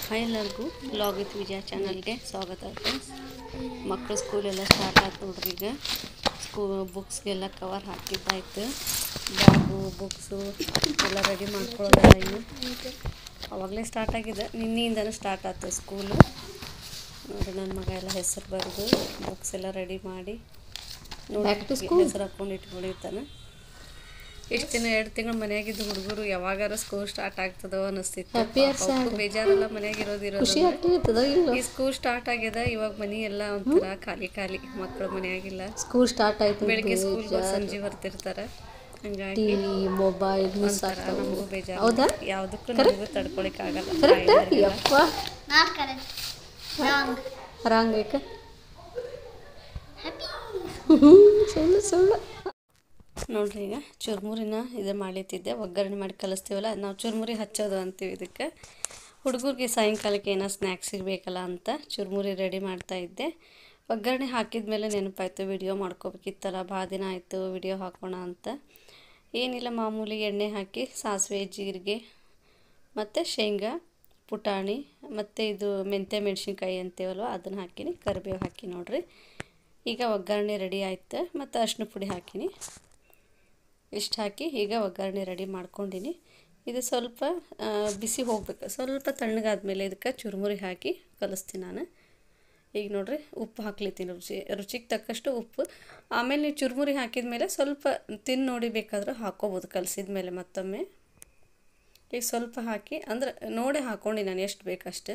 Hi ಎಲ್ಲರಿಗೂ blog with ವಿಜಯ ಚಾನಲ್ಗೆ ಸ್ವಾಗತ ಫ್ರೆಂಡ್ಸ್ ಮಕ್ಕಳು ಸ್ಕೂಲೆಲ್ಲ ಸ್ಟಾರ್ಟ್ ಆಯ್ತು ನೋಡ್ರಿ ಈಗ ಸ್ಕೂ ಬುಕ್ಸ್ಗೆಲ್ಲ ಕವರ್ ಹಾಕಿದ್ದಾಯ್ತು ಬ್ಯಾಗು ಬುಕ್ಸು ಎಲ್ಲ ರೆಡಿ ಮಾಡ್ಕೊಳ್ಳೋದಲ್ಲ ಇನ್ನು ಅವಾಗಲೇ ಸ್ಟಾರ್ಟ್ ಆಗಿದೆ ನಿನ್ನೆಯಿಂದನೂ ಸ್ಟಾರ್ಟ್ ಆಯ್ತು ಸ್ಕೂಲು ನೋಡಿ ನನ್ನ ಮಗ ಎಲ್ಲ ಹೆಸರು ಬರೆದು ಬುಕ್ಸ್ ಎಲ್ಲ ರೆಡಿ ಮಾಡಿ Back to ನೋಡಿ school? ಹೆಸರು ಹಾಕ್ಕೊಂಡು ಇಟ್ಕೊಂಡಿರ್ತಾನೆ ಇಷ್ಟು ದಿನ ಎರಡು ತಿಂಗಳು ಮನೆಯಾಗಿದ್ದು ಹುಡುಗರು ಯಾವಾಗಾರ ಸ್ಕೂಲ್ ಸ್ಟಾರ್ಟ್ ಆಗ್ತದೋ ಅನ್ನಿಸ್ತಿತ್ತು Happy or ಪಾಪ ಅವ್ಕು sad? ಬೇಜಾರೆಲ್ಲ ಮನೆಯಾಗ ಖುಷಿ ಇರೋದಿರೋದು ಆಗ್ತಿರ್ತದ ಇಲ್ಲ ಈ ಸ್ಕೂಲ್ ಸ್ಟಾರ್ಟ್ ಆಗ್ಯದ ಇವಾಗ ಮನಿ ಎಲ್ಲ ಒಂಥರ ಖಾಲಿ ಖಾಲಿ ಮಕ್ಕಳು ಮನೆಯಾಗಿಲ್ಲ ಸ್ಕೂಲ್ ಸ್ಟಾರ್ಟ್ ಆಯ್ತು ಬೆಳಿಗ್ಗೆ ಸ್ಕೂಲ್ ಸಂಜೆ ಬರ್ತಿರ್ತಾರ ಹಂಗಾಗಿ ಟಿವಿ ಮೊಬೈಲ್ ಮಿಸ್ ಒಂಥರ ಆಗ್ತಾವ ನಮಗೂ ಬೇಜಾರು ಹೌದಾ ಯಾವುದಕ್ಕೂ ನಮಗೂ ತಡ್ಕೊಳಿಕ್ ಆಗಲ್ಲ ಕರೆಕ್ಟ್ ತಾಯಿಯರಿಗೆಲ್ಲ. ಯಪ್ಪ Not correct. Wrong. ರಾಂಗ್ ಬೇಕ Happy. ಸುಳ್ಳು ಸುಳ್ಳು ನೋಡ್ರಿ ಈಗ ಚುರ್ಮುರಿನ ಇದು ಮಾಡ್ಲಿತ್ತಿದ್ದೆ ಒಗ್ಗರಣೆ ಮಾಡಿ ಕಲಿಸ್ತೀವಲ್ಲ ನಾವು ಚುರ್ಮುರಿ ಹಚ್ಚೋದು ಅಂತೀವಿ ಇದಕ್ಕೆ ಹುಡುಗರಿಗೆ ಸಾಯಂಕಾಲಕ್ಕೆ ಏನೋ ಸ್ನ್ಯಾಕ್ಸ್ ಇರಬೇಕಲ್ಲ ಅಂತ ಚುರ್ಮುರಿ ರೆಡಿ ಮಾಡ್ತಾ ಇದ್ದೆ ಒಗ್ಗರಣೆ ಹಾಕಿದ ಮೇಲೆ ನೆನಪಾಯ್ತು ವಿಡಿಯೋ ಮಾಡ್ಕೋಬೇಕಿತ್ತಲ್ಲ ಭಾಳ ದಿನ ಆಯಿತು ವಿಡಿಯೋ ಹಾಕೋಣ ಅಂತ ಏನಿಲ್ಲ ಮಾಮೂಲಿ ಎಣ್ಣೆ ಹಾಕಿ ಸಾಸಿವೆ ಜೀರಿಗೆ ಮತ್ತು ಶೇಂಗಾ ಪುಟಾಣಿ ಮತ್ತು ಇದು ಮೆಂತ್ಯ ಮೆಣಸಿನ್ಕಾಯಿ ಅಂತೀವಲ್ವ ಅದನ್ನು ಹಾಕಿನಿ ಕರಿಬೇವು ಹಾಕಿ ನೋಡ್ರಿ ಈಗ ಒಗ್ಗರಣೆ ರೆಡಿ ಆಯ್ತು ಮತ್ತು ಅರಿಶಿನ ಪುಡಿ ಹಾಕಿನಿ ಇಷ್ಟು ಹಾಕಿ ಈಗ ಒಗ್ಗರಣೆ ರೆಡಿ ಮಾಡ್ಕೊಂಡಿನಿ ಇದು ಸ್ವಲ್ಪ ಆ, ಬಿಸಿ ಹೋಗ್ಬೇಕು ಸ್ವಲ್ಪ ತಣ್ಣಗಾದ್ಮೇಲೆ ಇದಕ್ಕೆ ಚುರುಮುರಿ ಹಾಕಿ ಕಲಿಸ್ತೀನಿ ನಾನು ಈಗ ನೋಡ್ರಿ ಉಪ್ಪು ಹಾಕ್ಲಿತ್ತೀನಿ ರುಚಿ ರುಚಿಗೆ ತಕ್ಕಷ್ಟು ಉಪ್ಪು ಆಮೇಲೆ ನೀವು ಚುರುಮುರಿ ಹಾಕಿದ ಮೇಲೆ ಸ್ವಲ್ಪ ತಿಂದು ನೋಡಿ ಬೇಕಾದ್ರೆ ಹಾಕ್ಕೋಬೋದು ಕಲಸಿದ ಮೇಲೆ ಮತ್ತೊಮ್ಮೆ ಈಗ ಸ್ವಲ್ಪ ಹಾಕಿ ಅಂದ್ರೆ ನೋಡಿ ಹಾಕ್ಕೊಂಡು ನಾನು ಎಷ್ಟು ಬೇಕಷ್ಟು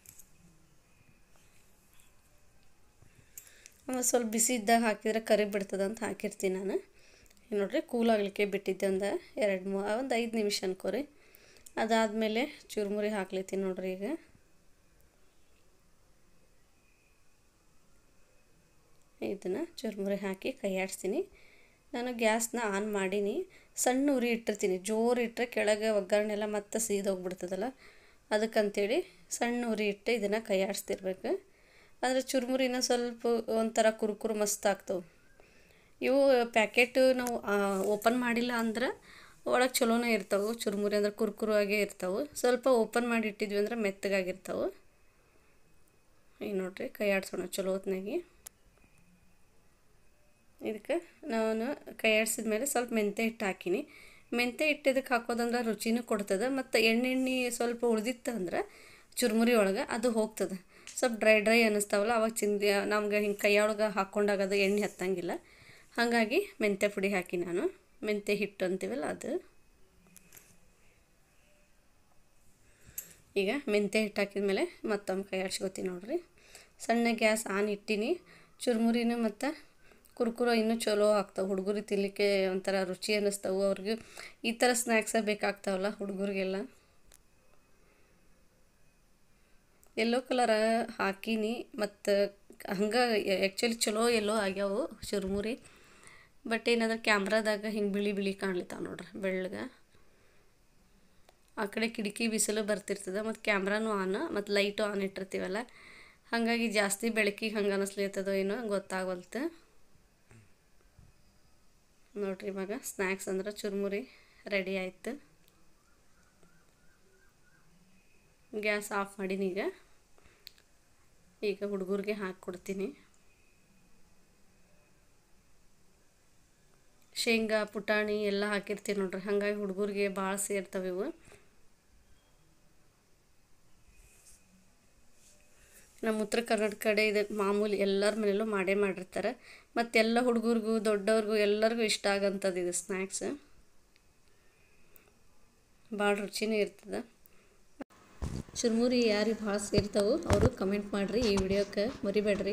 ಆಮೇಲೆ ಸ್ವಲ್ಪ ಬಿಸಿ ಇದ್ದಾಗ ಹಾಕಿದ್ರೆ ಕರಿ ಬಿಡ್ತದೆ ಅಂತ ಹಾಕಿರ್ತೀನಿ ನಾನು ಈಗ ನೋಡ್ರಿ ಕೂಲ್ ಆಗಲಿಕ್ಕೆ ಬಿಟ್ಟಿದ್ದೆ ಒಂದು ಎರಡು ಮೂ ಒಂದು ಐದು ನಿಮಿಷ ಅನ್ಕೋರಿ ಅದಾದಮೇಲೆ ಚುರುಮುರಿ ಹಾಕ್ಲಿತ್ತೀನಿ ನೋಡ್ರಿ ಈಗ ಇದನ್ನು ಚುರುಮುರಿ ಹಾಕಿ ಕೈ ಆಡಿಸ್ತೀನಿ ನಾನು ಗ್ಯಾಸ್ನ ಆನ್ ಮಾಡೀನಿ ಸಣ್ಣ ಉರಿ ಇಟ್ಟಿರ್ತೀನಿ ಜೋರು ಇಟ್ಟರೆ ಕೆಳಗೆ ಒಗ್ಗರಣೆ ಎಲ್ಲ ಮತ್ತೆ ಸೀದೋಗ್ಬಿಡ್ತದಲ್ಲ ಅದಕ್ಕಂತೇಳಿ ಸಣ್ಣ ಉರಿ ಇಟ್ಟು ಇದನ್ನು ಕೈ ಆಡಿಸ್ತಿರ್ಬೇಕು ಆದರೆ ಚುರುಮುರಿನ ಸ್ವಲ್ಪ ಒಂಥರ ಕುರುಕುರು ಮಸ್ತ್ ಆಗ್ತವೆ ಇವು ಪ್ಯಾಕೆಟು ನಾವು ಓಪನ್ ಮಾಡಿಲ್ಲ ಅಂದ್ರೆ ಒಳಗೆ ಚಲೋನೇ ಇರ್ತಾವೆ ಚುರುಮುರಿ ಅಂದ್ರೆ ಕುರುಕುರುವಾಗೇ ಇರ್ತಾವೆ ಸ್ವಲ್ಪ ಓಪನ್ ಮಾಡಿ ಇಟ್ಟಿದ್ವಿ ಅಂದ್ರೆ ಮೆತ್ತಗಾಗಿರ್ತಾವೆ ಈಗ ನೋಡ್ರಿ ಕೈ ಆಡ್ಸೋಣ ಚಲೋ ಹೊತ್ನಾಗಿ ಇದಕ್ಕೆ ನಾನು ಕೈ ಆಡಿಸಿದ ಮೇಲೆ ಸ್ವಲ್ಪ ಮೆಂತ್ಯ ಹಿಟ್ಟು ಹಾಕಿನಿ ಮೆಂತ್ಯ ಹಿಟ್ಟು ಇದಕ್ಕೆ ಹಾಕೋದಂದ್ರೆ ರುಚಿನೂ ಕೊಡ್ತದೆ ಮತ್ತು ಎಣ್ಣೆ ಎಣ್ಣೆ ಸ್ವಲ್ಪ ಉಳ್ದಿತ್ತು ಅಂದ್ರೆ ಚುರುಮುರಿ ಒಳಗೆ ಅದು ಹೋಗ್ತದೆ ಸ್ವಲ್ಪ ಡ್ರೈ ಡ್ರೈ ಅನ್ನಿಸ್ತಾವಲ್ಲ ಅವಾಗ ಚಿಂದಿ ನಮ್ಗೆ ಹಿಂಗೆ ಕೈಯೊಳಗೆ ಹಾಕ್ಕೊಂಡಾಗ ಅದು ಎಣ್ಣೆ ಹತ್ತಂಗಿಲ್ಲ ಹಾಗಾಗಿ ಮೆಂತ್ಯ ಪುಡಿ ಹಾಕಿ ನಾನು ಮೆಂತ್ಯ ಹಿಟ್ಟು ಅಂತೀವಲ್ಲ ಅದು ಈಗ ಮೆಂತ್ಯ ಹಿಟ್ಟು ಹಾಕಿದ ಮೇಲೆ ಮತ್ತೊಮ್ಮೆ ಕೈ ಆಡ್ಸ್ಕೊತೀನಿ ನೋಡ್ರಿ ಸಣ್ಣ ಗ್ಯಾಸ್ ಆನ್ ಇಟ್ಟಿನಿ ಚುರುಮುರಿನೂ ಮತ್ತು ಕುರ್ಕುರ ಇನ್ನೂ ಚಲೋ ಆಗ್ತಾವೆ ಹುಡುಗರಿಗೆ ತಿನ್ನಲಿಕ್ಕೆ ಒಂಥರ ರುಚಿ ಅನ್ನಿಸ್ತಾವೆ ಅವ್ರಿಗೆ ಈ ಥರ ಸ್ನ್ಯಾಕ್ಸೇ ಬೇಕಾಗ್ತಾವಲ್ಲ ಹುಡುಗರಿಗೆಲ್ಲ ಯೆಲ್ಲೋ ಕಲರ್ ಹಾಕೀನಿ ಮತ್ತು ಹಂಗೆ ಆ್ಯಕ್ಚುಲಿ ಚಲೋ ಎಲ್ಲೋ ಆಗ್ಯಾವು ಚುರುಮುರಿ ಬಟ್ ಏನಾದ್ರೆ ಕ್ಯಾಮ್ರಾದಾಗ ಹಿಂಗೆ ಬಿಳಿ ಬಿಳಿ ಕಾಣ್ಲಿತ್ತಾವ ನೋಡ್ರಿ ಬೆಳ್ಳಗೆ ಆ ಕಡೆ ಕಿಟಕಿ ಬಿಸಿಲು ಬರ್ತಿರ್ತದೆ ಮತ್ತು ಕ್ಯಾಮ್ರಾನು ಆನ್ ಮತ್ತು ಲೈಟು ಆನ್ ಇಟ್ಟಿರ್ತೀವಲ್ಲ ಹಾಗಾಗಿ ಜಾಸ್ತಿ ಬೆಳಕಿಗೆ ಹಂಗೆ ಅನ್ನಿಸ್ಲಿತ್ತದೋ ಏನೋ ಗೊತ್ತಾಗವಲ್ತು ನೋಡ್ರಿ ಇವಾಗ ಸ್ನ್ಯಾಕ್ಸ್ ಅಂದ್ರೆ ಚುರುಮುರಿ ರೆಡಿ ಆಯ್ತು ಗ್ಯಾಸ್ ಆಫ್ ಮಾಡೀನಿ ಈಗ ಈಗ ಹುಡುಗರಿಗೆ ಹಾಕ್ಕೊಡ್ತೀನಿ ಶೇಂಗಾ ಪುಟಾಣಿ ಎಲ್ಲ ಹಾಕಿರ್ತೀನಿ ನೋಡ್ರಿ ಹಾಗಾಗಿ ಹುಡುಗರಿಗೆ ಭಾಳ ಸೇರ್ತವೆ ಇವು ನಮ್ಮ ಉತ್ತರ ಕರ್ನಾಟಕ ಕಡೆ ಇದು ಮಾಮೂಲಿ ಎಲ್ಲರ ಮನೇಲೂ ಮಾಡೇ ಮಾಡಿರ್ತಾರೆ ಮತ್ತು ಎಲ್ಲ ಹುಡುಗರಿಗೂ ದೊಡ್ಡವ್ರಿಗೂ ಎಲ್ಲರಿಗೂ ಇಷ್ಟ ಆಗಂಥದ್ದು ಇದು ಸ್ನ್ಯಾಕ್ಸ್ ಭಾಳ ರುಚಿನೇ ಇರ್ತದೆ ಚುರುಮುರಿ ಯಾರಿಗೆ ಭಾಳ ಸೇರ್ತಾವೋ ಅವರು ಕಮೆಂಟ್ ಮಾಡಿರಿ ಈ ವಿಡಿಯೋಕ್ಕೆ ಮರಿಬೇಡ್ರಿ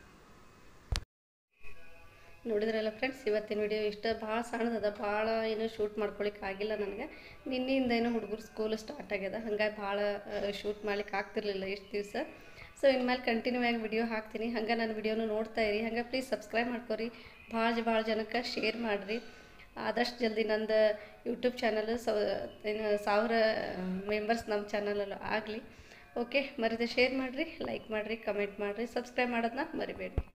ನೋಡಿದ್ರಲ್ಲ ಫ್ರೆಂಡ್ಸ್ ಇವತ್ತಿನ ವಿಡಿಯೋ ಇಷ್ಟ ಭಾಳ ಸಣ್ಣದದ ಭಾಳ ಏನೂ ಶೂಟ್ ಮಾಡ್ಕೊಳಿಕ್ಕೆ ಆಗಿಲ್ಲ ನನಗೆ ನಿನ್ನೆಯಿಂದ ಏನೋ ಹುಡುಗರು ಸ್ಕೂಲ್ ಸ್ಟಾರ್ಟ್ ಆಗ್ಯದ ಹಂಗಾಗಿ ಭಾಳ ಶೂಟ್ ಮಾಡ್ಲಿಕ್ಕೆ ಆಗ್ತಿರ್ಲಿಲ್ಲ ಇಷ್ಟು ದಿವಸ ಸೊ ಇನ್ಮೇಲೆ ಕಂಟಿನ್ಯೂ ಆಗಿ ವಿಡಿಯೋ ಹಾಕ್ತೀನಿ ಹಂಗೆ ನನ್ನ ವಿಡಿಯೋನು ನೋಡ್ತಾ ಇರಿ ಹಂಗೆ ಪ್ಲೀಸ್ ಸಬ್ಸ್ಕ್ರೈಬ್ ಮಾಡ್ಕೊರಿ ಭಾಳ ಭಾಳ ಜನಕ್ಕೆ ಶೇರ್ ಮಾಡಿರಿ ಆದಷ್ಟು ಜಲ್ದಿ ನಂದು ಯೂಟ್ಯೂಬ್ ಚಾನಲ್ ಸೌ ಏನು ಸಾವಿರ ಮೆಂಬರ್ಸ್ ನಮ್ಮ ಚಾನಲಲ್ಲೂ ಆಗಲಿ ಓಕೆ ಮರಿದೆ ಶೇರ್ ಮಾಡಿರಿ ಲೈಕ್ ಮಾಡಿರಿ ಕಮೆಂಟ್ ಮಾಡಿರಿ ಸಬ್ಸ್ಕ್ರೈಬ್ ಮಾಡೋದನ್ನ ಮರಿಬೇಡಿ